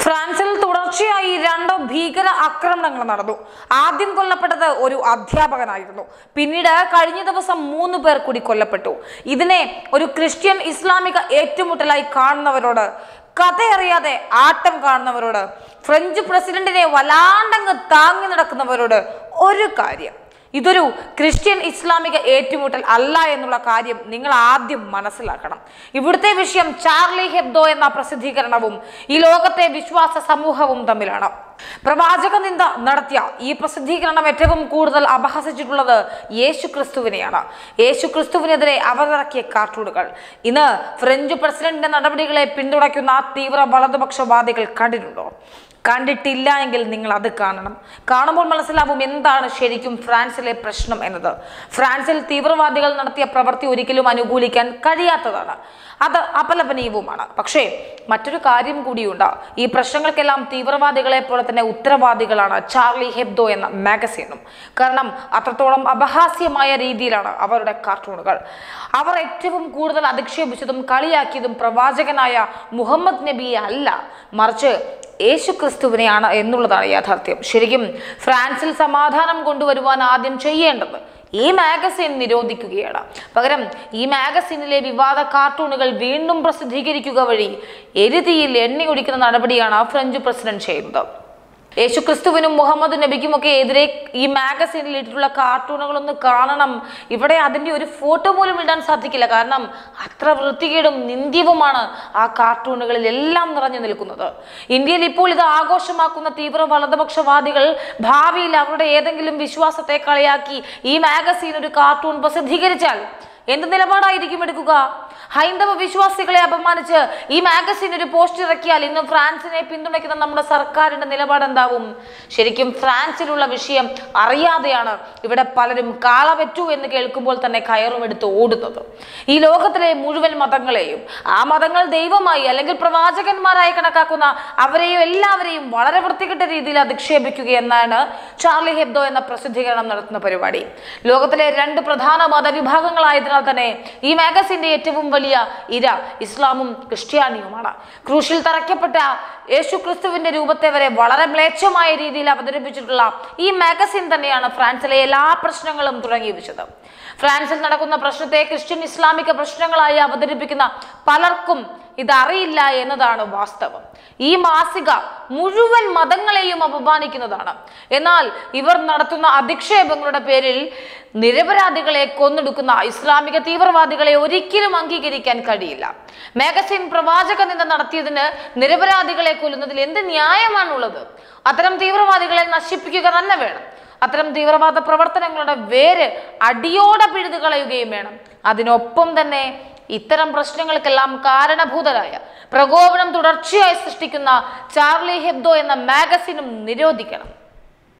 ഫ്രാൻസിൽ തുടർച്ചയായി രണ്ട് ഭീകര ആക്രമണങ്ങൾ നടന്നു ആദ്യം കൊല്ലപ്പെട്ടത് ഒരു അധ്യാപകനായിരുന്നു പിന്നീട് കഴിഞ്ഞ ദിവസം മൂന്ന് പേർ കൂടി കൊല്ലപ്പെട്ടു ഇതിനെ ഒരു ക്രിസ്ത്യൻ ഇസ്ലാമിക ഏറ്റുമുട്ടലായി കാണുന്നവരോട് കഥയറിയാതെ ആട്ടം കാണുന്നവരോട് ഫ്രഞ്ച് പ്രസിഡന്റിനെ വല്ലാണ്ടങ്ങ് താങ്ങി നടക്കുന്നവരോട് ഒരു കാര്യം ഇതൊരു ക്രിസ്ത്യൻ ഇസ്ലാമിക ഏറ്റുമുട്ടൽ അല്ല എന്നുള്ള കാര്യം നിങ്ങൾ ആദ്യം മനസ്സിലാക്കണം ഇവിടുത്തെ വിഷയം ചാർലി ഹെബ്ദോ എന്ന പ്രസിദ്ധീകരണവും ഈ ലോകത്തെ വിശ്വാസ സമൂഹവും തമ്മിലാണ് പ്രവാചക നിന്ദ നടത്തിയ ഈ പ്രസിദ്ധീകരണം ഏറ്റവും കൂടുതൽ അപഹസിച്ചിട്ടുള്ളത് യേശു ക്രിസ്തുവിനെയാണ് യേശു ക്രിസ്തുവിനെതിരെ അവരിറക്കിയ കാർട്ടൂണുകൾ ഇന്ന് ഫ്രഞ്ച് പ്രസിഡന്റിന്റെ നടപടികളെ പിന്തുണയ്ക്കുന്ന തീവ്ര വലതുപക്ഷവാദികൾ കണ്ടിട്ടുണ്ടോ കണ്ടിട്ടില്ല എങ്കിൽ നിങ്ങൾ അത് കാണണം കാണുമ്പോൾ മനസ്സിലാവും എന്താണ് ശരിക്കും ഫ്രാൻസിലെ പ്രശ്നം എന്നത് ഫ്രാൻസിൽ തീവ്രവാദികൾ നടത്തിയ പ്രവൃത്തി ഒരിക്കലും അനുകൂലിക്കാൻ കഴിയാത്തതാണ് അത് അപലപനീയവുമാണ് പക്ഷേ മറ്റൊരു കാര്യം കൂടിയുണ്ട് ഈ പ്രശ്നങ്ങൾക്കെല്ലാം തീവ്രവാദികളെ പോലെ തന്നെ ഉത്തരവാദികളാണ് ചാർലി ഹെബ്ദോ എന്ന മാഗസീനും കാരണം അത്രത്തോളം അപഹാസ്യമായ രീതിയിലാണ് അവരുടെ കാർട്ടൂണുകൾ അവർ ഏറ്റവും കൂടുതൽ അധിക്ഷേപിച്ചതും കളിയാക്കിയതും പ്രവാചകനായ മുഹമ്മദ് നബിയെ അല്ല മറിച്ച് യേശു ക്രിസ്തുവിനെയാണ് എന്നുള്ളതാണ് യാഥാർത്ഥ്യം ശരിക്കും ഫ്രാൻസിൽ സമാധാനം കൊണ്ടുവരുവാൻ ആദ്യം ചെയ്യേണ്ടത് ഈ മാഗസിൻ നിരോധിക്കുകയാണ് പകരം ഈ മാഗസിനിലെ വിവാദ കാർട്ടൂണുകൾ വീണ്ടും പ്രസിദ്ധീകരിക്കുക വഴി എരുതിയിൽ എണ്ണ ഒഴിക്കുന്ന നടപടിയാണ് ഫ്രഞ്ച് പ്രസിഡന്റ് ചെയ്യുന്നത് യേശുക്രിസ്തുവിനും മുഹമ്മദ് നബിക്കുമൊക്കെ എതിരെ ഈ മാഗസീനിൽ ഇട്ടിട്ടുള്ള കാർട്ടൂണുകളൊന്ന് കാണണം ഇവിടെ അതിൻ്റെ ഒരു ഫോട്ടോ പോലും ഇടാൻ സാധിക്കില്ല കാരണം അത്ര വൃത്തികേടും നിന്ദ്യവുമാണ് ആ കാർട്ടൂണുകളിൽ എല്ലാം നിറഞ്ഞു നിൽക്കുന്നത് ഇന്ത്യയിൽ ഇപ്പോൾ ഇത് ആഘോഷമാക്കുന്ന തീവ്ര വലതുപക്ഷവാദികൾ ഭാവിയിൽ അവരുടെ ഏതെങ്കിലും വിശ്വാസത്തെ കളിയാക്കി ഈ മാഗസീൻ ഒരു കാർട്ടൂൺ പ്രസിദ്ധീകരിച്ചാൽ എന്ത് നിലപാടായിരിക്കും എടുക്കുക ഹൈന്ദവ വിശ്വാസികളെ അപമാനിച്ച് ഈ മാഗസിൻ ഒരു പോസ്റ്റ് ഇറക്കിയാൽ ഇന്ന് ഫ്രാൻസിനെ പിന്തുണയ്ക്കുന്ന നമ്മുടെ സർക്കാരിന്റെ നിലപാട് എന്താവും ശരിക്കും ഫ്രാൻസിലുള്ള വിഷയം അറിയാതെയാണ് ഇവിടെ പലരും കാളവറ്റു എന്ന് കേൾക്കുമ്പോൾ തന്നെ കയറുമെടുത്ത് ഓടുന്നത് ഈ ലോകത്തിലെ മുഴുവൻ മതങ്ങളെയും ആ മതങ്ങൾ ദൈവമായി അല്ലെങ്കിൽ പ്രവാചകന്മാരായി കണക്കാക്കുന്ന അവരെയും എല്ലാവരെയും വളരെ വൃത്തികെട്ട രീതിയിൽ അധിക്ഷേപിക്കുക എന്നാണ് ചാർലി ഹെബ്ദോ എന്ന പ്രസിദ്ധീകരണം നടത്തുന്ന പരിപാടി ലോകത്തിലെ രണ്ട് പ്രധാന മതവിഭാഗങ്ങളായതിനാൽ തന്നെ ഈ മാഗസിന്റെ ഏറ്റവും വലിയ ഇര ഇസ്ലാമും ക്രിസ്ത്യാനിയുമാണ് ക്രൂശിൽ തറയ്ക്കപ്പെട്ട യേശു ക്രിസ്തുവിന്റെ രൂപത്തെ വരെ വളരെ മ്ലേച്ഛമായ രീതിയിൽ അവതരിപ്പിച്ചിട്ടുള്ള ഈ മാഗസിൻ തന്നെയാണ് ഫ്രാൻസിലെ എല്ലാ പ്രശ്നങ്ങളും തുടങ്ങി വെച്ചത് ഫ്രാൻസിൽ നടക്കുന്ന പ്രശ്നത്തെ ക്രിസ്ത്യൻ ഇസ്ലാമിക പ്രശ്നങ്ങളായി അവതരിപ്പിക്കുന്ന പലർക്കും ഇതറിയില്ല എന്നതാണ് വാസ്തവം ഈ മാസിക മുഴുവൻ മതങ്ങളെയും അപമാനിക്കുന്നതാണ് എന്നാൽ ഇവർ നടത്തുന്ന അധിക്ഷേപങ്ങളുടെ പേരിൽ നിരപരാധികളെ കൊന്നെടുക്കുന്ന ഇസ്ലാമിക തീവ്രവാദികളെ ഒരിക്കലും അംഗീകരിക്കാൻ കഴിയില്ല മാഗസിൻ പ്രവാചക നിന്ന നടത്തിയതിന് നിരപരാധികളെ കൊല്ലുന്നതിൽ എന്ത് ന്യായമാണുള്ളത് അത്തരം തീവ്രവാദികളെ നശിപ്പിക്കുക തന്നെ വേണം അത്തരം തീവ്രവാദ പ്രവർത്തനങ്ങളുടെ വേര് അടിയോടെ പിഴുതു കളയുകയും വേണം അതിനൊപ്പം തന്നെ ഇത്തരം പ്രശ്നങ്ങൾക്കെല്ലാം കാരണഭൂതരായ പ്രകോപനം തുടർച്ചയായി സൃഷ്ടിക്കുന്ന ചാർലി ഹെബ്ദോ എന്ന മാഗസിനും നിരോധിക്കണം